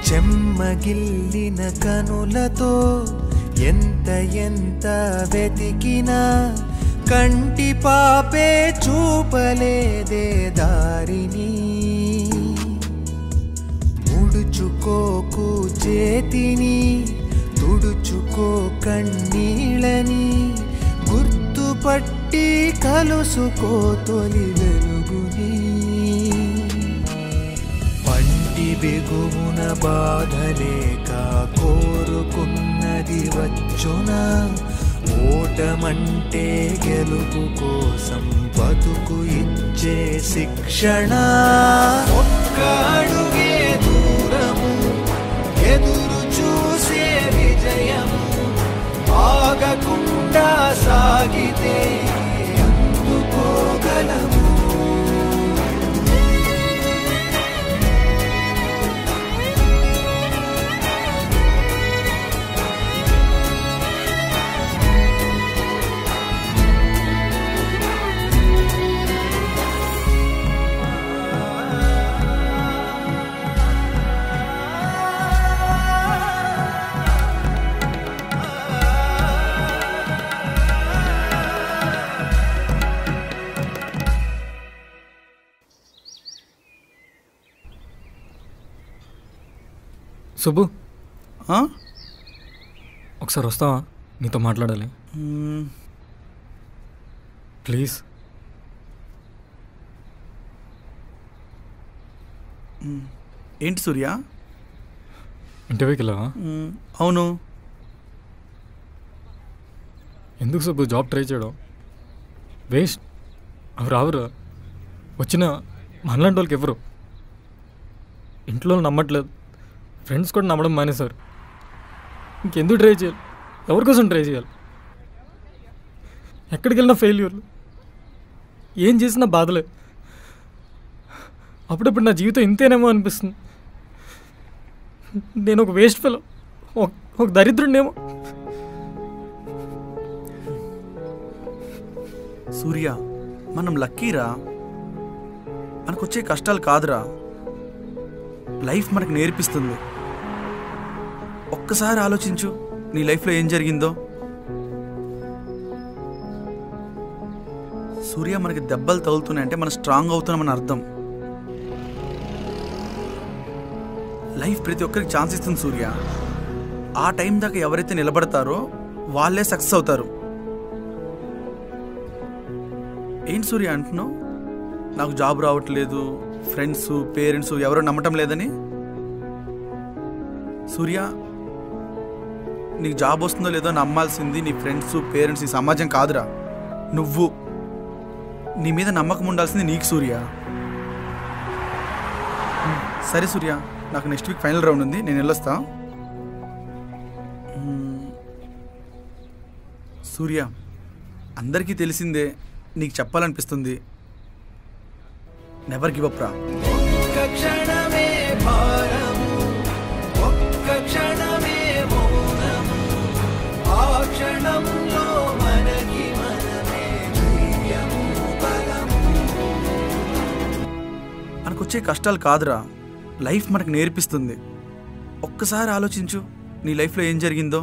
చెమ్మగిల్లిన కనులతో ఎంత ఎంత వెతికినా కంటి పాపే చూపలేదే దారిని ముడుచుకోకు చేతిని తుడుచుకో కన్నీళ్ళని గుర్తుపట్టి కలుసుకో తొలి వెలుగుని పంటి బిగువున బాధలేక కోరుకున్నది వచ్చునా ఓటమంటే గెలుపు కోసం బతుకు ఇచ్చే శిక్షణ ఒక్క అడుగే దూరము ఎదురు చూసే విజయము ఆగకుండా సాగితే అందుకోగలము సుబ్బు ఆ? ఒకసారి వస్తావా నీతో మాట్లాడాలి మ్మ్. ప్లీజ్ ఏంటి సూర్య ఇంటర్వ్యూకి వెళ్ళావా మ్మ్. అవును ఎందుకు సుబ్బు జాబ్ ట్రై చేయడం వేస్ట్ అవి రావురా వచ్చిన మనలాంటి వాళ్ళకి ఎవరు ఇంట్లో వాళ్ళు నమ్మట్లేదు ఫ్రెండ్స్ కూడా నమ్మడం మానేశారు ఇంకెందుకు ట్రై చేయాలి ఎవరి కోసం ట్రై చేయాలి ఎక్కడికి వెళ్ళినా ఫెయిల్యూర్లు ఏం చేసినా బాధలే అప్పుడప్పుడు నా జీవితం ఇంతేనేమో అనిపిస్తుంది నేను ఒక వేస్ట్ ఫెలో ఒక దరిద్రుడినేమో సూర్య మనం లక్కీరా మనకొచ్చే కష్టాలు కాదురా లైఫ్ మనకు నేర్పిస్తుంది ఒక్కసారి ఆలోచించు నీ లైఫ్లో ఏం జరిగిందో సూర్య మనకి దెబ్బలు తగులుతున్నాయంటే మనం స్ట్రాంగ్ అవుతున్నామని అర్థం లైఫ్ ప్రతి ఒక్కరికి ఛాన్స్ ఇస్తుంది సూర్య ఆ టైం దాకా ఎవరైతే నిలబడతారో వాళ్ళే సక్సెస్ అవుతారు ఏంటి సూర్య అంటున్నావు నాకు జాబ్ రావట్లేదు ఫ్రెండ్స్ పేరెంట్స్ ఎవరో నమ్మటం లేదని సూర్య నీకు జాబ్ వస్తుందో లేదో నమ్మాల్సింది నీ ఫ్రెండ్స్ పేరెంట్స్ ఈ సమాజం కాదురా నువ్వు నీ మీద నమ్మకం ఉండాల్సింది నీకు సూర్య హ్మ్, సరే సూర్య నాకు నెక్స్ట్ వీక్ ఫైనల్ రౌండ్ ఉంది నేను వెళ్ళొస్తా హ్మ్. సూర్య అందరికీ తెలిసిందే నీకు చెప్పాలనిపిస్తుంది నెవర్ గివ్ అప్ రా ఒక్క క్షణమే భారము ఒక్క క్షణమే మౌనము ఆ క్షణంలో మనకి మనమే ధైర్యము బలము మనకొచ్చే కష్టాలు కాదురా లైఫ్ మనకు నేర్పిస్తుంది ఒక్కసారి ఆలోచించు నీ లైఫ్లో ఏం జరిగిందో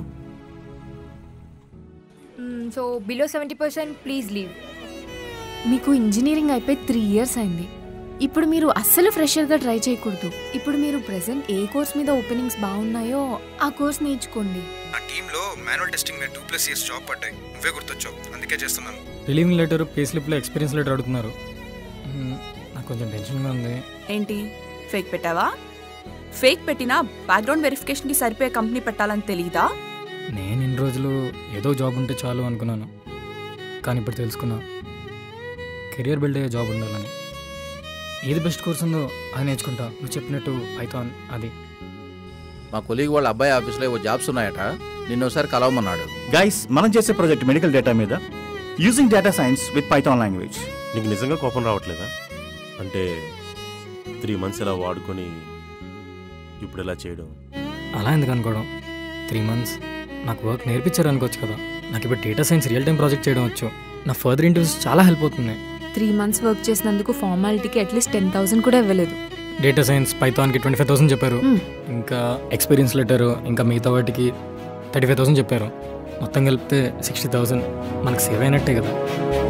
so below seventy percent please leave మీకు ఇంజనీరింగ్ అయిపోయి త్రీ ఇయర్స్ అయింది ఇప్పుడు మీరు అస్సలు ఫ్రెషర్గా ట్రై చేయకూడదు ఇప్పుడు మీరు ప్రెసెంట్ ఏ కోర్స్ మీద ఓపెనింగ్స్ బాగున్నాయో ఆ కోర్స్ నేర్చుకోండి నా టీంలో మాన్యువల్ టెస్టింగ్ మీద టూ ప్లస్ ఇయర్స్ జాబ్ పడ్డాయి నువ్వే గుర్తొచ్చావు అందుకే చేస్తున్నాను రిలీవింగ్ లెటర్ పే స్లిప్లో ఎక్స్పీరియన్స్ లెటర్ అడుగుతున్నారు మ్మ్, నాకు కొంచెం టెన్షన్గా ఉంది ఏంటి ఫేక్ పెట్టావా ఫేక్ పెట్టినా బ్యాక్గ్రౌండ్ వెరిఫికేషన్కి సరిపోయే కంపెనీ పెట్టాలని తెలియదా నేను ఇన్ని రోజులు ఏదో జాబ్ ఉంటే చాలు అనుకున్నాను కానీ ఇప్పుడు తెలుసుకున్నా కెరియర్ బిల్డ్ అయ్యే జాబ్ ఉండాలని ఏది బెస్ట్ కోర్స్ ఉందో అది నేర్చుకుంటా నువ్వు చెప్పినట్టు పైథాన్ అది మా కొలీగ్ వాళ్ళ అబ్బాయి ఆఫీస్లో ఏవో జాబ్స్ ఉన్నాయట నిన్న ఒకసారి కలవమన్నాడు గైస్ మనం చేసే ప్రాజెక్ట్ మెడికల్ డేటా మీద using data science with python language నీకు నిజంగా కోపం రావట్లేదా అంటే త్రీ మంత్స్ ఇలా వాడుకొని ఇప్పుడు ఇలా చేయడం అలా ఎందుకు అనుకోవడం త్రీ మంత్స్ నాకు వర్క్ నేర్పించారు అనుకోవచ్చు కదా నాకు ఇప్పుడు data science real time project చేయడం వచ్చు నా ఫర్దర్ ఇంటర్వ్యూస్ చాలా హెల్ప్ అవుతుంది త్రీ మంత్స్ వర్క్ చేసినందుకు ఫార్మాలిటీకి అట్లీస్ట్ టెన్ థౌసండ్ కూడా ఇవ్వలేదు డేటా సైన్స్ పైథాన్కి ట్వంటీ ఫైవ్ థౌసండ్ చెప్పారు Hmm. ఇంకా ఎక్స్పీరియన్స్ లెటర్ ఇంకా మిగతా వాటికి థర్టీ ఫైవ్ థౌసండ్ చెప్పారు మొత్తం కలిపితే సిక్స్టీ థౌసండ్ మనకు సేవ్ అయినట్టే కదా